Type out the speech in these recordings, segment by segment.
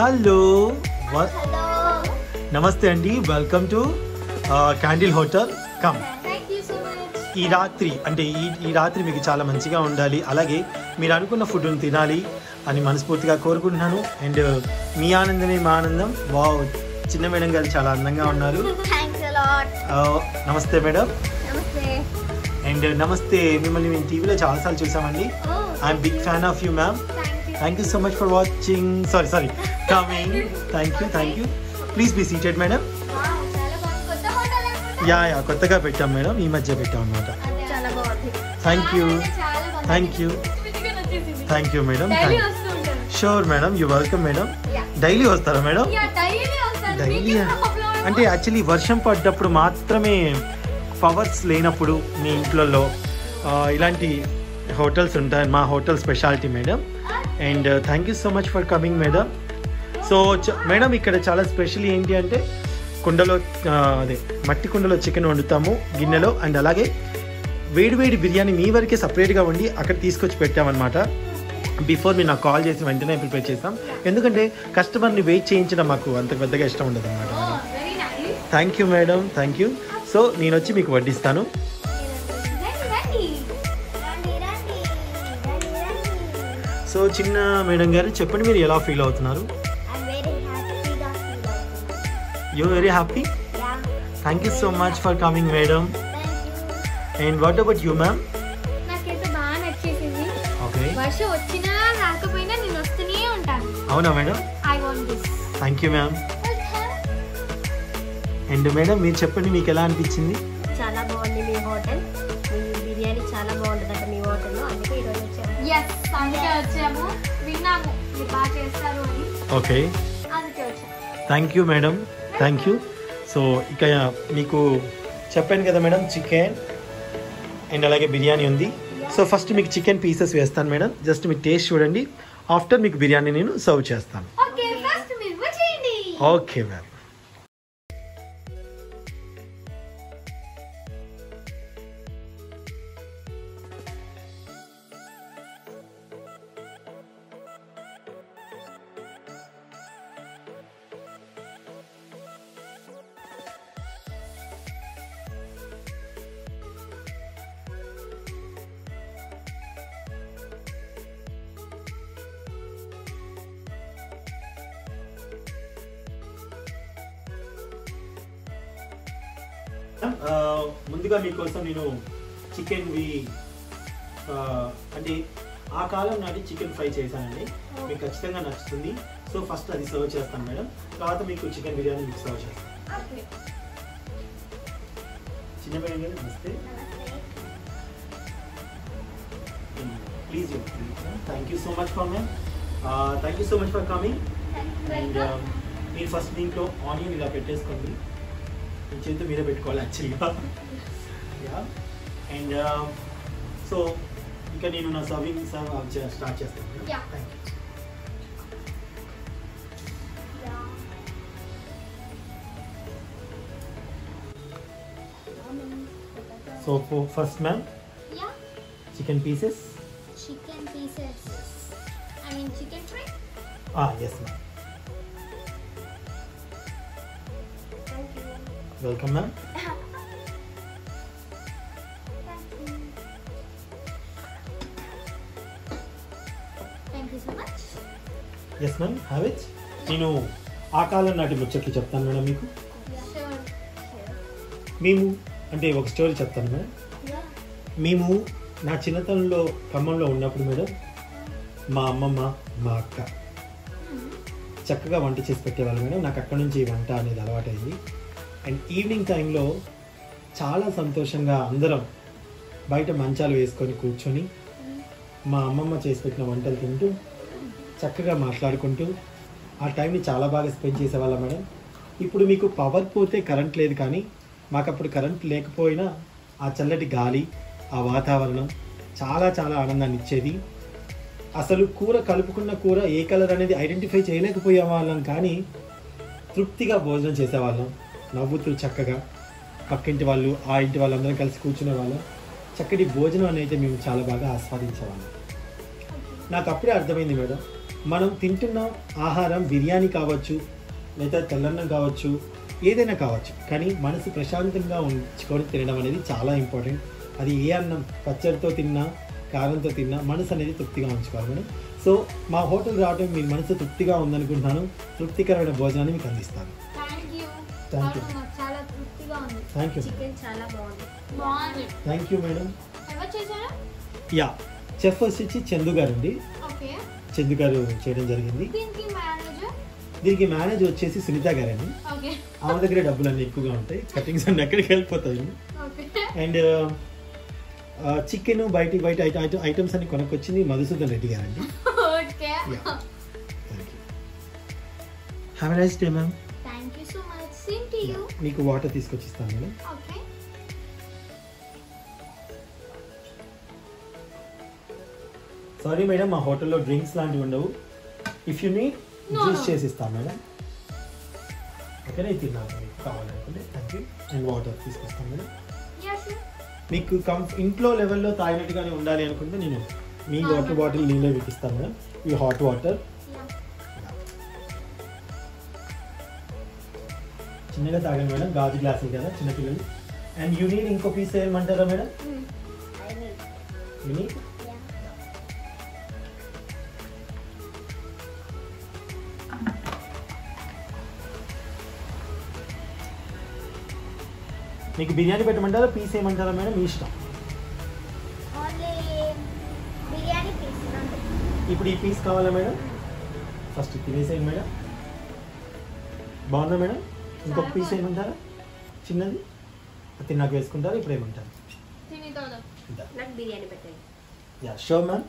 Hello వ- hello నమస్తే అండి welcome to candle hotel come thank you so much ఈ రాత్రి అంటే ఈ ఈ రాత్రి మీకు చాలా మంచిగా ఉండాలి అలాగే మీరు అనుకున్న ఫుడ్ని తినాలి అని మనస్ఫూర్తిగా కోరుకుంటున్నాను అండ్ మీ ఆనందమే మా ఆనందం వావ్ చిన్న మేడం గారు చాలా అందంగా ఉన్నారు థ్యాంక్స్ అలాట్ ఆ, నమస్తే మేడం నమస్తే అండ్ నమస్తే మిమ్మల్ని మేము టీవీలో చాలాసార్లు చూసామండి oh I'm big fan of you ma'am thank you thank you so much for watching sorry sorry coming thank you thank you please be seated madam wow చాలా బాగుంది కొత్త హోటల్ అనుకుంటా యా యా కొత్తగా పెట్టాం మేడం ఈ మధ్య పెట్టాం అనమాట చాలా బాగుంది థ్యాంక్ యూ చాలా బాగుంది థ్యాంక్ యూ స్వీట్గా నచ్చేసింది థ్యాంక్ యూ మేడం డైలీ వస్తూ ఉంటాను sure madam you welcome madam yeah daily వస్తారా మేడం యా డైలీ వస్తాను డైలీ మీకు ప్రాబ్లం అంటే యాక్చువల్లీ వర్షం పడ్డప్పుడు మాత్రమే పవర్స్ లేనప్పుడు మీ ఇంట్లలో ఆ, ఇలాంటి హోటల్స్ ఉంటాయి మా hotel speciality madam and thank you so much for coming madam so madam ఇక్కడ చాలా స్పెషల్ ఏంటి అంటే కుండలో ఆ, అదే మట్టి కుండలో చికెన్ వండుతాము గిన్నెలో అండ్ అలాగే వేడి వేడి బిర్యానీ మీ వరకే సపరేట్గా వండి అక్కడ తీసుకొచ్చి పెట్టామన్నమాట బిఫోర్ మీరు నాకు కాల్ చేసి వెంటనే ప్రిపేర్ చేస్తాం ఎందుకంటే కస్టమర్ని వెయిట్ చేయించడం మాకు అంత పెద్దగా ఇష్టం ఉండదు అనమాట very nice thank you madam thank you so నేను వచ్చి మీకు వడ్డిస్తాను రండి రండి రండి రండి రండి రండి సో చిన్న మేడం గారు చెప్పండి మీరు ఎలా ఫీల్ అవుతున్నారు ఐమ్ వెరీ హ్యాపీగా ఫీల్ అవుతున్నాను you very happy yeah thank you so much for coming madam thank you and what about you ma'am నాకైతే బాగా నచ్చేసింది ఓకే వర్షం వచ్చినా రాకపోయినా నేను వస్తూనే ఉంటాను అవునా madam I want this thank you ma'am and madam మీరు చెప్పండి మీకు ఎలా అనిపించింది చాలా బాగుంది మీ హోటల్ మీ బిర్యానీ చాలా బాగుంటుందంట మీ హోటల్లో అందుకే ఈరోజు వచ్చాము ఎస్ అందుకే వచ్చాము విన్నాము మీరు బాగా చేస్తారు అని ఓకే అందుకే వచ్చాము thank you madam thank you so ఇక మీకు చెప్పాను కదా మేడం చికెన్ అండ్ అలాగే బిర్యానీ ఉంది సో ఫస్ట్ మీకు చికెన్ పీసెస్ వేస్తాను మేడం జస్ట్ మీరు టేస్ట్ చూడండి ఆఫ్టర్ మీకు బిర్యానీ నేను సర్వ్ చేస్తాను ఓకే ఫస్ట్ మీరు వచ్చేయండి ఓకే మ్యామ్ ఆ, ముందుగా మీకోసం నేను చికెన్వి ఆ, అంటే ఆ కాలం నాటి చికెన్ ఫ్రై చేశానండి మీకు ఖచ్చితంగా నచ్చుతుంది సో ఫస్ట్ అది సర్వ్ చేస్తాను మేడం తర్వాత మీకు చికెన్ బిర్యానీ మీకు సర్వ్ చేస్తాను చిన్న మేడం గారు నమస్తే please thank you so much for ma'am thank you so much for coming and మీరు ఫస్ట్ దీంట్లో ఆనియన్ ఇలా పెట్టేసుకోండి మీ చేతితో మీరే పెట్టుకోవాలి యాక్చువల్గా యా అండ్ సో ఇక నేను నా సర్వింగ్ సర్వ్ స్టార్ట్ చేస్తాను Yeah. Thank you so first ma'am yeah chicken pieces chicken pieces I mean chicken fry yes ma'am welcome ma'am thank you so much yes ma'am have it నేను ఆ కాలం నాటి ముచ్చట్లు చెప్తాను madam మీకు sure మేము అంటే ఒక స్టోరీ చెప్తాను మేడం మేము నా చిన్నతనంలో ఖమ్మంలో ఉన్నప్పుడు మేడం మా అమ్మమ్మ మా అక్క చక్కగా వంట చేసి పెట్టేవాళ్ళు మేడం నాకు అక్కడ నుంచి ఈ వంట అనేది అలవాటైంది అండ్ ఈవినింగ్ టైంలో చాలా సంతోషంగా అందరం బయట మంచాలు వేసుకొని కూర్చొని మా అమ్మమ్మ చేసి పెట్టిన వంటలు తింటూ చక్కగా మాట్లాడుకుంటూ ఆ టైంని చాలా బాగా స్పెండ్ చేసేవాళ్ళం మేడం ఇప్పుడు మీకు పవర్ పోతే కరెంట్ లేదు కానీ మాకు అప్పుడు కరెంట్ లేకపోయినా ఆ చల్లటి గాలి ఆ వాతావరణం చాలా చాలా ఆనందాన్ని ఇచ్చేది అసలు కూర కలుపుకున్న కూర ఏ కలర్ అనేది ఐడెంటిఫై చేయలేకపోయే వాళ్ళం కానీ తృప్తిగా భోజనం చేసేవాళ్ళం నవ్వుతూ చక్కగా పక్కింటి వాళ్ళు ఆ ఇంటి వాళ్ళందరం కలిసి కూర్చునే వాళ్ళం చక్కటి భోజనం అనేది మేము చాలా బాగా ఆస్వాదించేవాళ్ళం నాకు అప్పుడే అర్థమైంది మేడం మనం తింటున్న ఆహారం బిర్యానీ కావచ్చు లేదా తెల్లన్నం కావచ్చు ఏదైనా కావచ్చు కానీ మనసు ప్రశాంతంగా ఉంచుకొని తినడం అనేది చాలా ఇంపార్టెంట్ అది ఏ అన్నం పచ్చడితో తిన్నా కారంతో తిన్నా మనసు అనేది తృప్తిగా ఉంచుకోవాలి మేడం సో మా హోటల్ రావడం మీ మనసు తృప్తిగా ఉందనుకుంటున్నాను తృప్తికరమైన భోజనాన్ని మీకు అందిస్తాను థ్యాంక్ యూ Thank you. చాలా తృప్తిగా ఉంది థ్యాంక్ యూ చికెన్ చాలా బాగుంది బాగుంది థ్యాంక్ యూ మేడం ఎవరు చేశారా యా చెఫ్ వచ్చి చందు గారు అండి ఓకే చందు గారు చేయడం జరిగింది దీనికి మేనేజర్ దీనికి మేనేజ్ వచ్చేసి సునీత గారండి ఓకే ఆమె దగ్గర డబ్బులు అన్నీ ఎక్కువగా ఉంటాయి కటింగ్స్ అన్ని ఎక్కడికి వెళ్ళిపోతాయి ఓకే అండ్ చికెన్ బయటికి బయట ఐటమ్స్ అన్ని కొనుక్కొచ్చింది మధుసూదన్ రెడ్డి గారండి okay Yeah. Thank you have nice day ma'am thank you so much same to you మీకు వాటర్ తీసుకొచ్చి ఇస్తాను మేడం ఓకే సారీ మేడం మా హోటల్లో డ్రింక్స్ లాంటివి ఉండవు if you need No, juice no. చేసి ఇస్తాను మేడం ఓకేనా ఇది తిన్నాను మీకు కావాలనుకుంటే థ్యాంక్ యూ అండ్ వాటర్ తీసుకొస్తాను మేడం యస్ మీకు కంఫ్ ఇంట్లో లెవెల్లో తాగినట్టుగానే ఉండాలి అనుకుంటే నేను మీ వాటర్ బాటిల్ నీళ్ళే మీకు ఇస్తాను మేడం ఈ హాట్ వాటర్ చిన్నగా తాగండి మేడం గాజు గ్లాసులు కదా చిన్నపిల్లలు అండ్ యూనిట్ ఇంకో పీస్ వేయమంటారా మేడం యూనిట్ మీకు బిర్యానీ పెట్టమంటారా పీస్ వేయమంటారా మేడం మీ ఇష్టం ఓన్లీ బిర్యానీ పీస్ ఇప్పుడు ఈ పీస్ కావాలా మేడం ఫస్ట్ తినేసేయండి మేడం బాగుందా మేడం ఇంకొక పీస్ ఏమంటారా చిన్నది అది నాకు వేసుకుంటారా ఇప్పుడు ఏమంటారు తిని తోదా నాకు బిర్యానీ పెట్టండి యా షూర్ మ్యామ్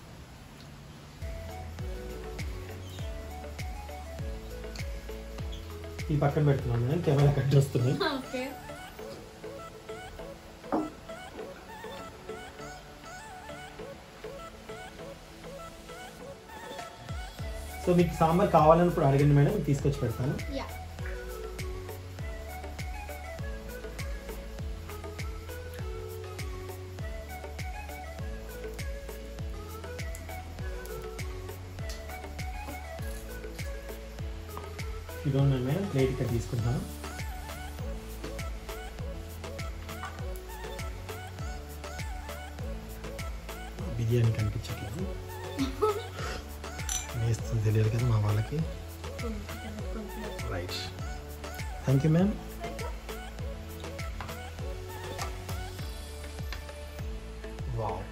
ఈ పక్కన పెడుతున్నాను మేడం కెమెరా కట్ వస్తుంది ఓకే సో మీకు సాంబార్ కావాలన్నప్పుడు అడగండి మేడం తీసుకొచ్చి పెడతాను యా ఇదోండి మేడం ప్లేట్ ఇక్కడ తీసుకుంటాను బిర్యానీ కనిపించట్లేదు వేస్తుంది తెలియదు కదా మా వాళ్ళకి right thank you ma'am wow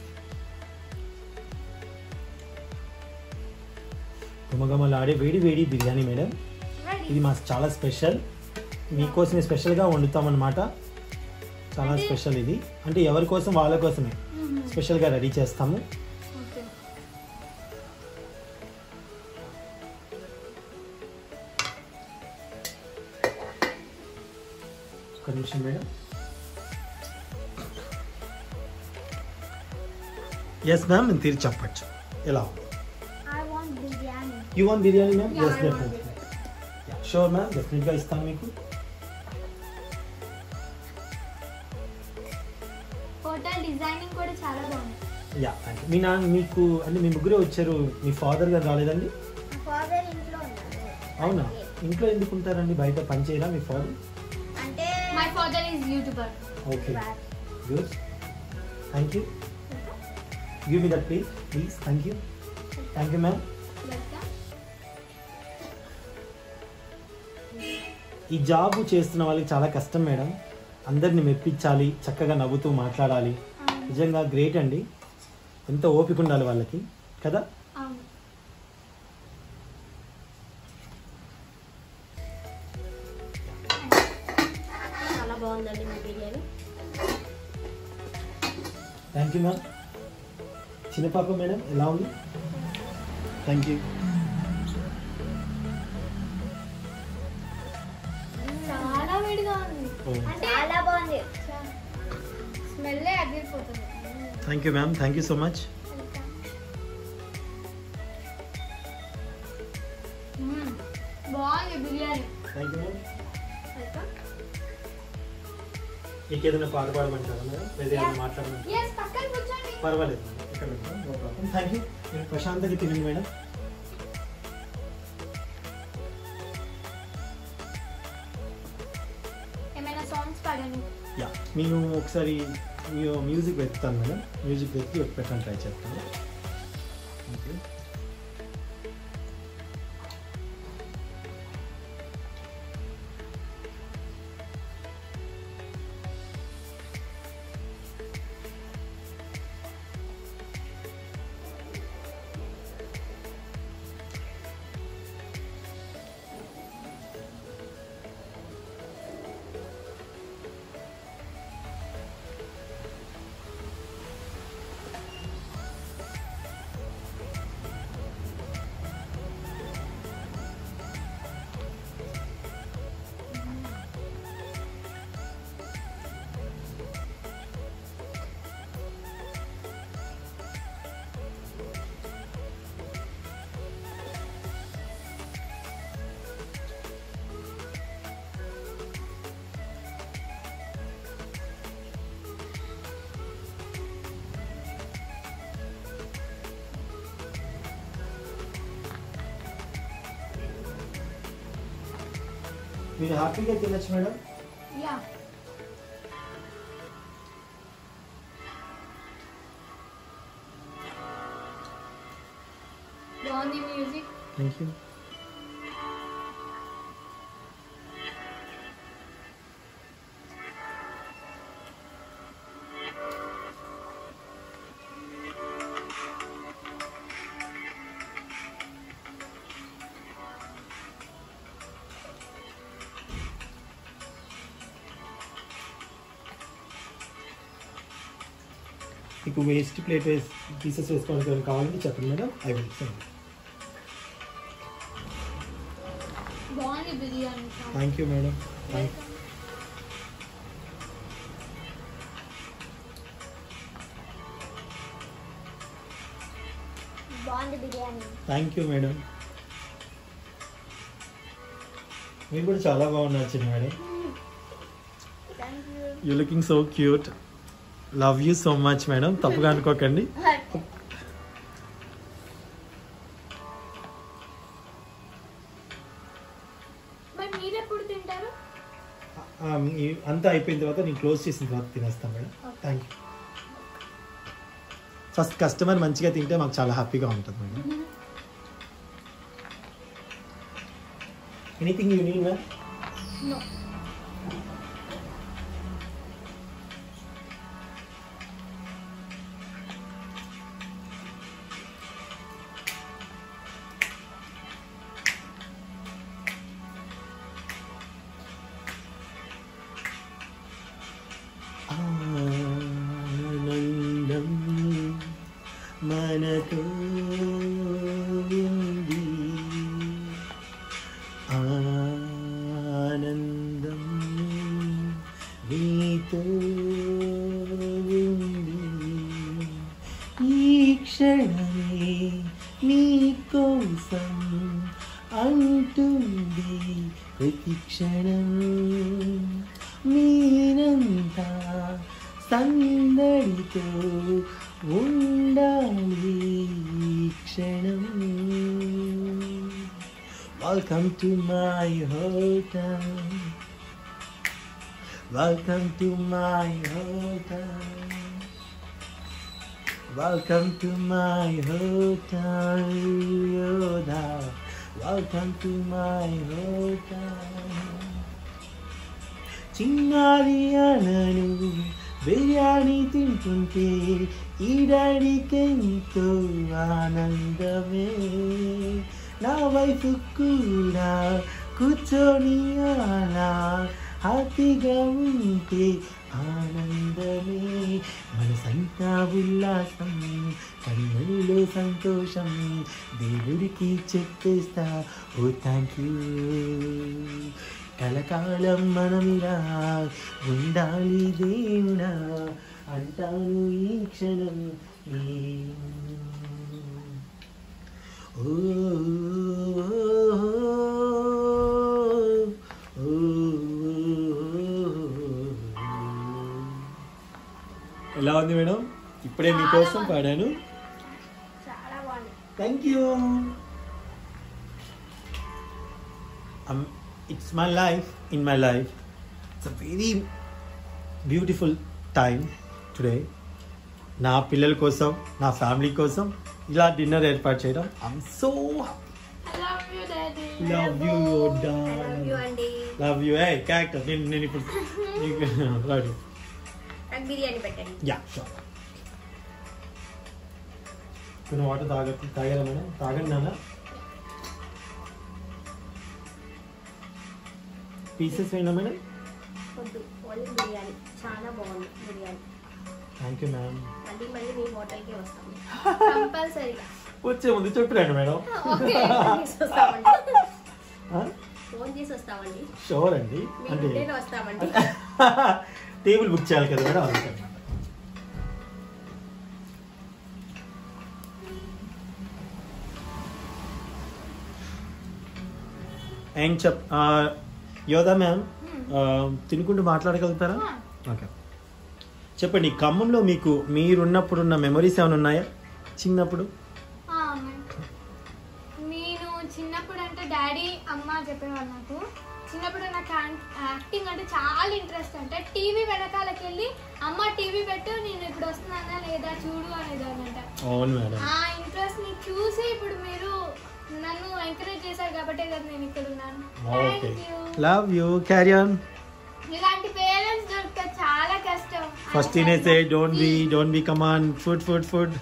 గుమగమలాడే వేడి వేడి బిర్యానీ మేడం రెడీ ఇది మాకు చాలా స్పెషల్ మీకోసమే స్పెషల్గా వండుతామన్నమాట చాలా స్పెషల్ ఇది అంటే ఎవరి కోసం వాళ్ళ కోసమే స్పెషల్గా రెడీ చేస్తాము ఓకే ఒక నిమిషం మేడం ఎస్ మ్యామ్ నేను తీర్చి చెప్పచ్చు ఎలా ఉంది I want biryani you want biryani ma'am Yeah, yes I want definitely sure ma'am డెఫినెట్గా ఇస్తాను మీకు హోటల్ డిజైనింగ్ కూడా చాలా బాగుంది యా థ్యాంక్ యూ మీ నాన్న మీకు అంటే మీ ముగ్గురే వచ్చారు మీ ఫాదర్ గారు రాలేదండి మా ఫాదర్ ఇంట్లో ఉన్నారు అవునా ఇంట్లో ఎందుకు ఉంటారండి బయట పని చేయరా మీ ఫాదర్ అంటే my father is YouTuber okay good thank you give me that please please thank you thank you ma'am welcome ఈ జాబ్ చేస్తున్న వాళ్ళకి చాలా కష్టం మేడం అందరిని మెప్పించాలి చక్కగా నవ్వుతూ మాట్లాడాలి నిజంగా గ్రేట్ అండి ఎంత ఓపిక ఉండాలి వాళ్ళకి కదా అవును చాలా బాగుందండి మీ బిర్యానీ థ్యాంక్ యూ మ్యామ్ చిన్న పాప మేడం ఎలా ఉంది థ్యాంక్ యూ చాలా వేడిగా ఉంది అంటే చాలా బాగుంది స్మెల్ అదిరిపోతుంది thank you ma'am thank you so much మ్మ్. బాగుంది biryani thank you ma'am welcome మీకు ఏదైనా పాట పాడమంటారా మేడం లేదా ఏదైనా మాట్లాడమంటారా ఎస్ పక్కన కూర్చోండి పర్వాలేదు ఇక్కడ థ్యాంక్ యూ మీరు ప్రశాంతంగా తినండి మేడం బిర్యానీ యా నేను ఒకసారి మీ- మ్యూజిక్ వెతుకుతాను మేడం మ్యూజిక్ వెతికి పెట్టడానికి ట్రై చేస్తాను ఓకే మీరు హ్యాపీగా తినచ్చు మేడం యా బాగుంది మ్యూజిక్ థ్యాంక్ యూ మీకు వేస్ట్ ప్లేట్ వేసి పీసెస్ వేసుకోవడానికి ఏమైనా కావాలంటే చెప్పండి మేడం ఐ విల్ సెండ్ బాగుంది biryani thank you madam thank బాగుంది బిర్యానీ థ్యాంక్ యూ మేడం మీరు కూడా చాలా బాగున్నారు చిన్న madam thank you you looking so cute love you so much madam తప్పుగా అనుకోకండి మరి మీరు ఎప్పుడు తింటారు ఆ, మీ- అంతా అయిపోయిన తర్వాత నేను క్లోజ్ చేసిన తర్వాత తినేస్తాను madam thank you first customer మంచిగా తింటే మాకు చాలా హ్యాపీగా ఉంటుంది madam anything you need ma'am no ఆనందం మనతో ఉంది ఆనందం నీతో ఉంది ఈ క్షణమే నీ కోసం అంటుంది ప్రతి క్షణం మీరంతా సందడితో ఉండాలి ఈ క్షణం welcome to my hotel welcome to my hotel Welcome to my hotel, Yoda. Welcome to my hotel. చిన్నారి అనను బిర్యానీ తింటుంటే ఈడాడికెంతో ఆనందమే నా వైపు కూడా కూర్చొని అలా హ్యాపీగా ఉంటే ఆనందమే మనసంతా ఉల్లాసం కన్నుల్లో సంతోషం దేవుడికి చెప్పేస్తా ఓ థ్యాంక్ యూ కలకాలం మనమిలా ఉండాలి దేవుడా అంటాను ఈ క్షణం ఈ- ఓ ఓ, ఎలా ఉంది మేడం ఇప్పుడే మీకోసం పాడాను చాలా బాగుంది thank you it's my life in my life it's a very beautiful time today నా పిల్లల కోసం నా ఫ్యామిలీ కోసం ఇలా డిన్నర్ ఏర్పాటు చేయడం I'm so I love you, Daddy. Love you love you అండి లవ్ యూ ఏ క్యారెక్టర్ నేను నేను ఇప్పుడు రాడు నాకు బిర్యానీ పెట్టండి యా షూర్ కొన్ని వాటర్ తాగ తాగారా మేడం తాగండి నాన్న పీసెస్ వేయండి మేడం వద్దు ఓన్లీ బిర్యానీ చాలా బాగుంది బిర్యానీ థ్యాంక్ యూ మ్యామ్ మళ్ళీ మళ్ళీ మీ హోటల్కి వస్తాము కంపల్సరీగా వచ్చే ముందు చెప్పిరండి మేడం ఓకే ఫోన్ చేసి వస్తామండి ఫోన్ చేసి వస్తామండి షూర్ అండి మీ అంటే ఇంటికి వస్తామండి టేబుల్ బుక్ చేయాలి కదా మేడం అందుకని ఏం చెప్ ఆ, యోధా మ్యామ్ ఆ, తినుకుంటూ మాట్లాడగలుగుతారా ఓకే చెప్పండి ఖమ్మంలో మీకు మీరున్నప్పుడున్న మెమరీస్ ఏమైనా ఉన్నాయా చిన్నప్పుడు ఆ, అమ్మాయి. నేను చిన్నప్పుడు అంటే డాడీ అమ్మ చెప్పేవాళ్ళు నాకు చిన్నప్పుడు నాకు యాన్- యాక్టింగ్ అంటే చాలా ఇంట్రెస్ట్ అంటే టీవీ వెనకాలకి వెళ్ళి అమ్మ టీవీ పెట్టు నేను ఇప్పుడు వస్తున్నానా లేదా చూడు అనేదానంట అవును మేడం ఆ ఇంట్రెస్ట్ ని చూసి ఇప్పుడు మీరు నన్ను ఎంకరేజ్ చేశారు కాబట్టే కదా నేను ఇక్కడ ఉన్నాను okay Thank you. Love you carry on ఇలాంటి పేరెంట్స్ దొరక చాలా కష్టం ఫస్ట్ తినేసే don't be don't be come on food food food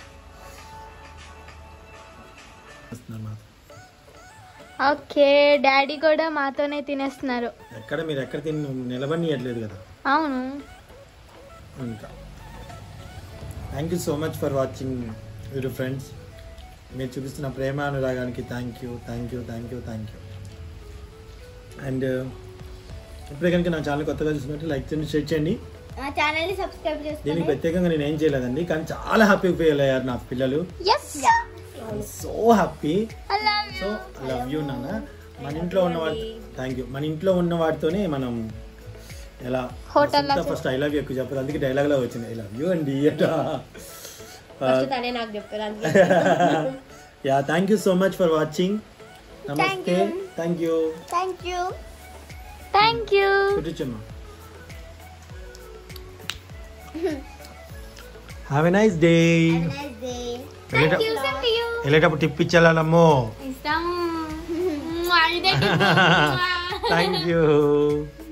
okay daddy కూడా మాతోనే తినేస్తున్నారు ఎక్కడ మీరు ఎక్కడ తిని నిలబడియట్లేదు కదా అవును ఇంకా thank you so much for watching your friends మీరు చూపిస్తున్న ప్రేమ అనురాగానికి thank you thank you thank you thank you and ఇప్పుడే కనుక నా ఛానల్ కొత్తగా చూసినట్టు లైక్ చేయండి షేర్ చేయండి నా ఛానల్ ని సబ్స్క్రైబ్ దీనికి చేసుకోండి ప్రత్యేకంగా నేను ఏం చేయలేదండి కానీ చాలా హ్యాపీగా ఫీల్ అయ్యారు నా పిల్లలు yes so happy I love so love you నాన్న మన ఇంట్లో ఉన్న వాటి థ్యాంక్ యూ మన ఇంట్లో ఉన్న వాటితోనే మనం ఎలా Hotel లో ఫస్ట్ ఐ లవ్ యూ ఎక్కువ చెప్పదు అందుకే డైలాగ్ లో వచ్చింది ఐ లవ్ యూ అండి ఫస్ట్ తనే నాకు చెప్పారు yeah thank you so much for watching నమస్తే thank you thank you thank you కుట్టించమ్మా have a nice day thank you same to you వెళ్ళేటప్పుడు టిప్ ఇచ్చేయాలమ్మో ఇస్తాం ఇదే థ్యాంక్ యూ